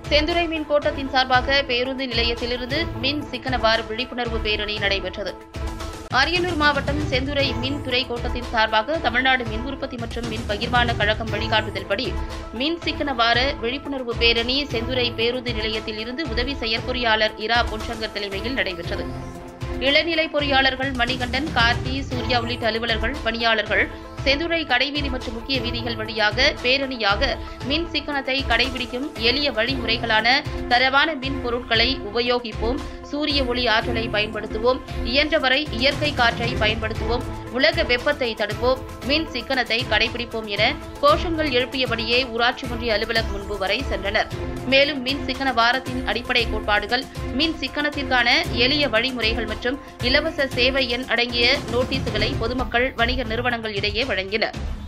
செந்துறை மின் கோட்டத்தின் சார்பாக பேருந்து நிலையத்திலிருந்து மின் சிக்கன வார விழிப்புணர்வு பேரணி நடைபெற்றது அரியலூர் மாவட்டம் செந்துறை மின் துறை கோட்டத்தின் சார்பாக தமிழ்நாடு மின் உற்பத்தி மற்றும் மின் பகிர்மான கழகம் வழிகாட்டுதல்படி மின் சிக்கன வார விழிப்புணர்வு பேரணி செந்துறை பேருந்து நிலையத்தில் இருந்து உதவி செயற்பொறியாளர் இரா பொன்சங்கர் தலைமையில் நடைபெற்றது இளநிலை பொறியாளர்கள் மணிகண்டன் கார்த்தி சூர்யா உள்ளிட்ட அலுவலர்கள் பணியாளர்கள் செந்துறை கடைவீதி மற்றும் முக்கிய வீதிகள் வழியாக பேரணியாக மின் சிக்கனத்தை கடைபிடிக்கும் எளிய வழிமுறைகளான தரவான மின் பொருட்களை உபயோகிப்போம் சூரிய ஒளி ஆற்றலை பயன்படுத்துவோம் இயன்றவரை இயற்கை காற்றை பயன்படுத்துவோம் உலக வெப்பத்தை தடுப்போம் மின் சிக்கனத்தை கடைபிடிப்போம் என கோஷங்கள் எழுப்பியபடியே ஊராட்சி ஒன்றிய அலுவலகம் முன்பு வரை சென்றனர் மேலும் மின் சிக்கன வாரத்தின் அடிப்படை கோட்பாடுகள் மின் சிக்கனத்திற்கான எளிய வழிமுறைகள் மற்றும் இலவச சேவை எண் அடங்கிய நோட்டீசுகளை பொதுமக்கள் வணிக நிறுவனங்கள் இடையே வழங்கினர்